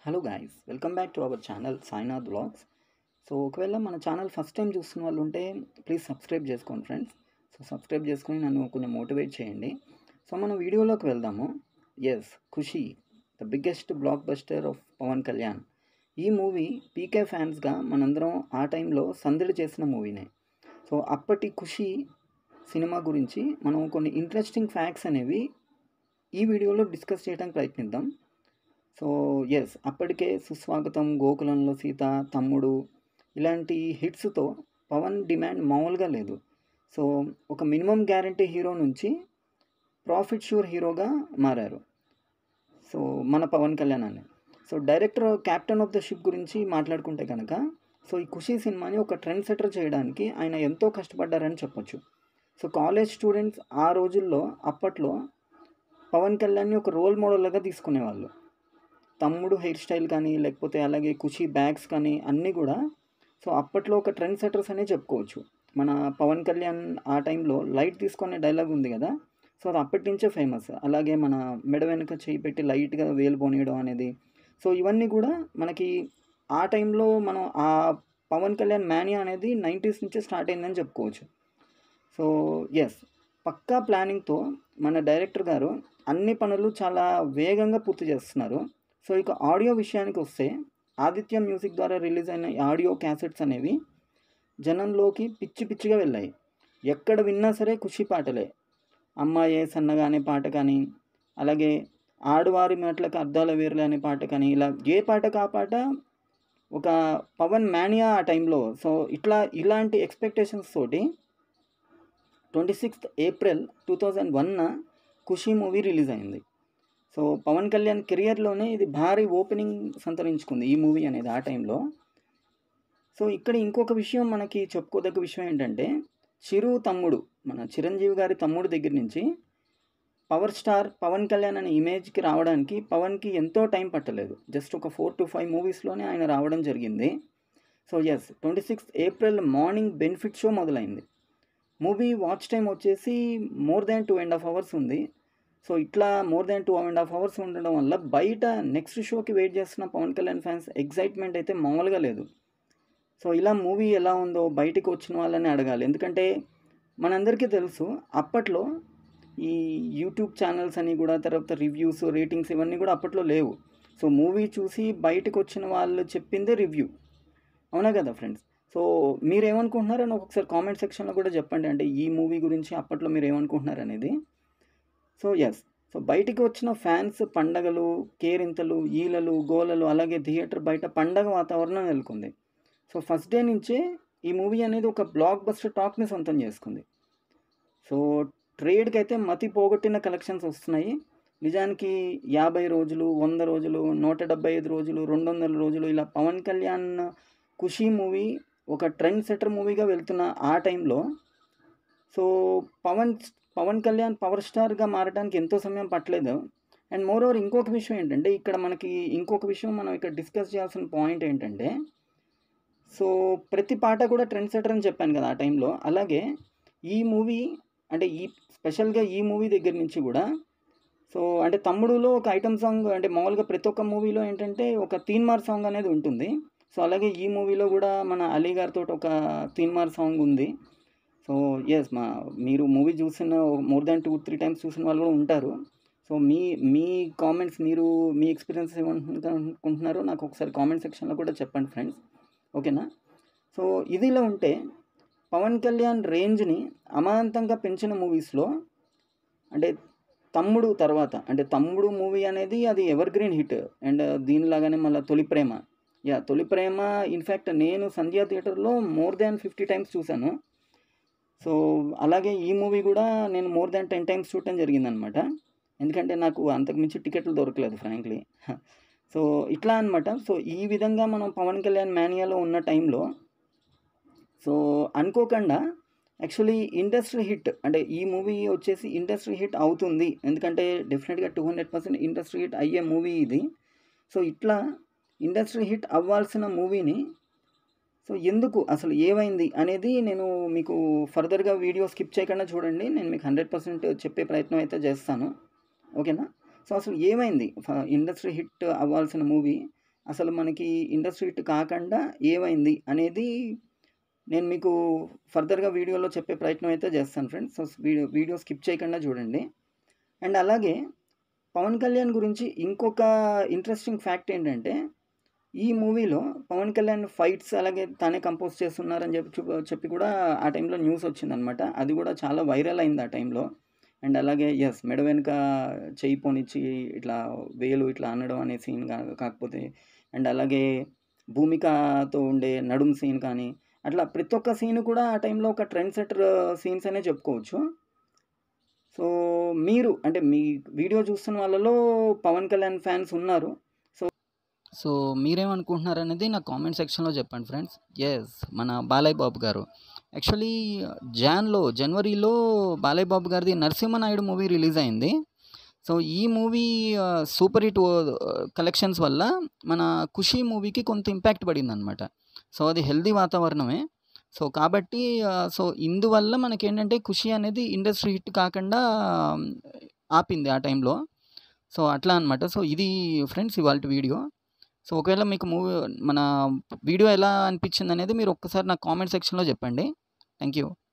Hello guys welcome back to our channel Sainath vlogs so ఒకవేళ మన channel first time చూస్తున్న వాళ్ళు ఉంటే ప్లీజ్ సబ్స్క్రైబ్ చేసుకోండి ఫ్రెండ్స్ సో సబ్స్క్రైబ్ చేసుకొని నన్ను కొంచెం మోటివేట్ చేయండి సో మనం వీడియోలోకి వెళ్దాము yes Kushi the biggest blockbuster of Pawan Kalyan ఈ మూవీ పీకే ఫ్యాన్స్గా మనందరం ఆ టైంలో సందడి చేసిన మూవీనే సో అప్పటి ఖుషి సినిమా గురించి మనం కొన్ని ఇంట్రెస్టింగ్ ఫ్యాక్ట్స్ అనేవి ఈ వీడియోలో డిస్కస్ చేయడానికి ప్రయత్నిద్దాం సో ఎస్ అప్పటికే సుస్వాగతం గోకులంలో సీత తమ్ముడు ఇలాంటి హిట్స్తో పవన్ డిమాండ్ మామూలుగా లేదు సో ఒక మినిమం గ్యారంటీ హీరో నుంచి ప్రాఫిట్ షూర్ హీరోగా మారారు సో మన పవన్ కళ్యాణ్ అని so director captain of the ship గురించి మాట్లాడుకుంటే కనుక సో ఈ ఖుషీ సినిమాని ఒక ట్రెండ్ సెటర్ చేయడానికి ఆయన ఎంతో కష్టపడ్డారని చెప్పొచ్చు సో కాలేజ్ స్టూడెంట్స్ ఆ రోజుల్లో అప్పట్లో పవన్ కళ్యాణ్ని ఒక రోల్ మోడల్గా తీసుకునేవాళ్ళు తమ్ముడు హెయిర్ స్టైల్ కానీ లేకపోతే అలాగే కుషి బ్యాగ్స్ కానీ అన్నీ కూడా సో అప్పట్లో ఒక ట్రెండ్ సెటర్స్ అనే చెప్పుకోవచ్చు మన పవన్ కళ్యాణ్ ఆ టైంలో లైట్ తీసుకునే డైలాగ్ ఉంది కదా సో అది అప్పటి నుంచే ఫేమస్ అలాగే మన మెడ వెనుక చేయి పెట్టి లైట్గా వేలు పోనీయడం అనేది సో ఇవన్నీ కూడా మనకి ఆ టైంలో మనం ఆ పవన్ కళ్యాణ్ మేనియా అనేది నైంటీస్ నుంచే స్టార్ట్ అయిందని చెప్పుకోవచ్చు సో ఎస్ పక్కా ప్లానింగ్తో మన డైరెక్టర్ గారు అన్ని పనులు చాలా వేగంగా పూర్తి చేస్తున్నారు సో ఇక ఆడియో విషయానికి వస్తే ఆదిత్య మ్యూజిక్ ద్వారా రిలీజ్ అయిన ఆడియో క్యాసెట్స్ అనేవి జనంలోకి పిచ్చి పిచ్చిగా వెళ్ళాయి ఎక్కడ విన్నా సరే ఖుషి పాటలే అమ్మాయే సన్నగా అనే పాట కానీ అలాగే ఆడవారి మాటలకు అర్థాల వేర్లే అనే పాట కానీ ఇలా ఏ పాట కా పాట ఒక పవన్ మేనియా ఆ టైంలో సో ఇట్లా ఇలాంటి ఎక్స్పెక్టేషన్స్ తోటి twenty sixth April two thousand వన్న ఖుషి మూవీ రిలీజ్ అయింది సో పవన్ కళ్యాణ్ కెరియర్లోనే ఇది భారీ ఓపెనింగ్ సంతరించుకుంది ఈ మూవీ అనేది ఆ టైంలో సో ఇక్కడ ఇంకొక విషయం మనకి చెప్పుకోదగ్గ విషయం ఏంటంటే చిరు తమ్ముడు మన చిరంజీవి గారి తమ్ముడు దగ్గర నుంచి పవర్ స్టార్ పవన్ కళ్యాణ్ అనే ఇమేజ్కి రావడానికి పవన్కి ఎంతో టైం పట్టలేదు జస్ట్ ఒక ఫోర్ టు ఫైవ్ మూవీస్లోనే ఆయన రావడం జరిగింది so yes twenty sixth April morning benefit show మొదలైంది మూవీ వాచ్ టైం వచ్చేసి more than two and half hours ఉంది సో ఇట్లా more than two and half hours ఉండడం వల్ల బయట నెక్స్ట్ షోకి వెయిట్ చేస్తున్న పవన్ కళ్యాణ్ ఫ్యాన్స్ ఎగ్జైట్మెంట్ అయితే మామూలుగా లేదు సో ఇలా మూవీ ఎలా ఉందో బయటికి వచ్చిన వాళ్ళని అడగాలి ఎందుకంటే మనందరికీ తెలుసు అప్పట్లో ఈ యూట్యూబ్ ఛానల్స్ అని కూడా తర్వాత రివ్యూస్ రేటింగ్స్ ఇవన్నీ కూడా అప్పట్లో లేవు సో మూవీ చూసి బయటకు వచ్చిన వాళ్ళు చెప్పిందే రివ్యూ అవునా కదా ఫ్రెండ్స్ సో మీరు ఏమనుకుంటున్నారని ఒకసారి కామెంట్ సెక్షన్లో కూడా చెప్పండి అంటే ఈ మూవీ గురించి అప్పట్లో మీరు ఏమనుకుంటున్నారు అనేది సో ఎస్ సో బయటికి వచ్చిన ఫ్యాన్స్ పండగలు కేరింతలు ఈలలు గోలలు అలాగే థియేటర్ బయట పండగ వాతావరణం నెలకొంది సో ఫస్ట్ డే నుంచే ఈ మూవీ అనేది ఒక బ్లాక్ బస్టర్ టాక్ని సొంతం చేసుకుంది సో ట్రేడ్కి అయితే మతి పోగొట్టిన కలెక్షన్స్ వస్తున్నాయి నిజానికి యాభై రోజులు వంద రోజులు నూట డెబ్బై ఐదు రోజులు రెండు వందల రోజులు ఇలా పవన్ కళ్యాణ్ ఖుషీ మూవీ ఒక ట్రెండ్ సెటర్ మూవీగా వెళ్తున్న ఆ టైంలో సో పవన్ పవన్ కళ్యాణ్ పవర్ స్టార్గా మారడానికి ఎంతో సమయం పట్టలేదు అండ్ మోర్ ఓవర్ ఇంకొక విషయం ఏంటంటే ఇక్కడ మనకి ఇంకొక విషయం మనం ఇక్కడ డిస్కస్ చేయాల్సిన పాయింట్ ఏంటంటే సో ప్రతి పాట కూడా ట్రెండ్ సెటర్ అని చెప్పాను కదా ఆ టైంలో అలాగే ఈ మూవీ అంటే ఈ స్పెషల్గా ఈ మూవీ దగ్గర నుంచి కూడా సో అంటే తమ్ముడులో ఒక ఐటమ్ సాంగ్ అంటే మామూలుగా ప్రతి ఒక్క మూవీలో ఏంటంటే ఒక తీన్మార్ సాంగ్ అనేది ఉంటుంది సో అలాగే ఈ మూవీలో కూడా మన అలీ గారితో ఒక తీన్మార్ సాంగ్ ఉంది సో ఎస్ మా మీరు మూవీ చూసిన more than two three times చూసిన వాళ్ళు కూడా ఉంటారు సో మీ మీ కామెంట్స్ మీరు మీ ఎక్స్పీరియన్స్ ఏమనుకుంటున్నారో నాకు ఒకసారి కామెంట్ సెక్షన్లో కూడా చెప్పండి ఫ్రెండ్స్ ఓకేనా సో ఇది ఇలా ఉంటే పవన్ కళ్యాణ్ రేంజ్ని అమాంతంగా పెంచిన మూవీస్లో అంటే తమ్ముడు తర్వాత అంటే తమ్ముడు మూవీ అనేది అది ఎవర్ గ్రీన్ హిట్ అండ్ దీనిలాగానే మళ్ళీ తొలి ప్రేమ యా తొలి ప్రేమ ఇన్ఫ్యాక్ట్ నేను సంధ్యా థియేటర్లో మోర్ దాన్ ఫిఫ్టీ టైమ్స్ చూశాను సో అలాగే ఈ మూవీ కూడా నేను మోర్ దాన్ టెన్ టైమ్స్ చూడటం జరిగిందనమాట ఎందుకంటే నాకు అంతకుమించి టికెట్లు దొరకలేదు ఫ్రాంక్లీ సో ఇట్లా అనమాట సో ఈ విధంగా మనం పవన్ కళ్యాణ్ మేనియాలో ఉన్న టైంలో సో అనుకోకుండా యాక్చువల్లీ ఇండస్ట్రీ హిట్ అంటే ఈ మూవీ వచ్చేసి ఇండస్ట్రీ హిట్ అవుతుంది ఎందుకంటే డెఫినెట్గా two hundred percent industry hit అయ్యే మూవీ ఇది సో ఇట్లా ఇండస్ట్రీ హిట్ అవ్వాల్సిన మూవీని సో ఎందుకు అసలు ఏమైంది అనేది నేను మీకు ఫర్దర్గా వీడియో స్కిప్ చేయకుండా చూడండి నేను మీకు హండ్రెడ్ పర్సెంట్ చెప్పే ప్రయత్నం అయితే చేస్తాను ఓకేనా సో అసలు ఏమైంది ఇండస్ట్రీ హిట్ అవ్వాల్సిన మూవీ అసలు మనకి ఇండస్ట్రీ హిట్ కాకుండా ఏమైంది అనేది నేను మీకు ఫర్దర్‌గా వీడియోలో చెప్పే ప్రయత్నం అయితే చేస్తాను friends. So, video video skip చేయకుండా చూడండి. అండ్ అలాగే పవన్ కళ్యాణ్ గురించి ఇంకొక ఇంట్రెస్టింగ్ ఫ్యాక్ట్ ఏంటంటే, ఈ మూవీలో పవన్ కళ్యాణ్ ఫైట్స్ అలాగే తానే కంపోజ్ చేస్తున్నారని చెప్పి చు చెప్పి కూడా ఆ టైంలో న్యూస్ వచ్చిందనమాట. అది కూడా చాలా వైరల్ అయింది ఆ టైంలో. అండ్ అలాగే యెస్ మెడ వెనక చెయ్యి పోనిచ్చి ఇట్లా వేలు ఇట్లా అనడం అనే సీన్ గా కాకపోతే అండ్ అలాగే భూమికతో ఉండే నడుం సీన్ కానీ, అట్లా ప్రతి ఒక్క సీన్ కూడా ఆ టైంలో ఒక ట్రెండ్ సెటర్ సీన్స్ అనే చెప్పుకోవచ్చు. సో, మీరు అంటే మీ వీడియో చూస్తున్న వాళ్ళలో పవన్ కళ్యాణ్ ఫ్యాన్స్ ఉన్నారు. సో సో, మీరేమనుకుంటున్నారనేది నాకు కామెంట్ సెక్షన్‌లో చెప్పండి ఫ్రెండ్స్. యెస్ మన బాలయ్య బాబు గారు. యాక్చువల్లీ జాన్‌లో జనవరిలో బాలయ్య బాబు గారిది 'నరసింహనాయుడు' మూవీ రిలీజ్ అయింది. సో, ఈ మూవీ ఆహ్, సూపర్ హిట్ ఓ కలెక్షన్స్ వల్ల మన 'ఖుషి' మూవీకి కొంత ఇంపాక్ట్ పడిందనమాట. సో, అది హెల్తీ వాతావరణమే. సో, కాబట్టి ఆహ్, సో, ఇందువల్ల మనకేంటంటే 'ఖుషి' అనేది ఇండస్ట్రీ హిట్ కాకుండా ఆపింది ఆ టైంలో. సో, అట్లా అనమాట. సో, ఇది ఫ్రెండ్స్ ఇవాల్టి వీడియో. సో, ఒకవేళ మీకు మూవీ మన వీడియో ఎలా అనిపించిందనేది మీరు ఒక్కసారి నాకు కామెంట్ సెక్షన్‌లో చెప్పండి. Thank you.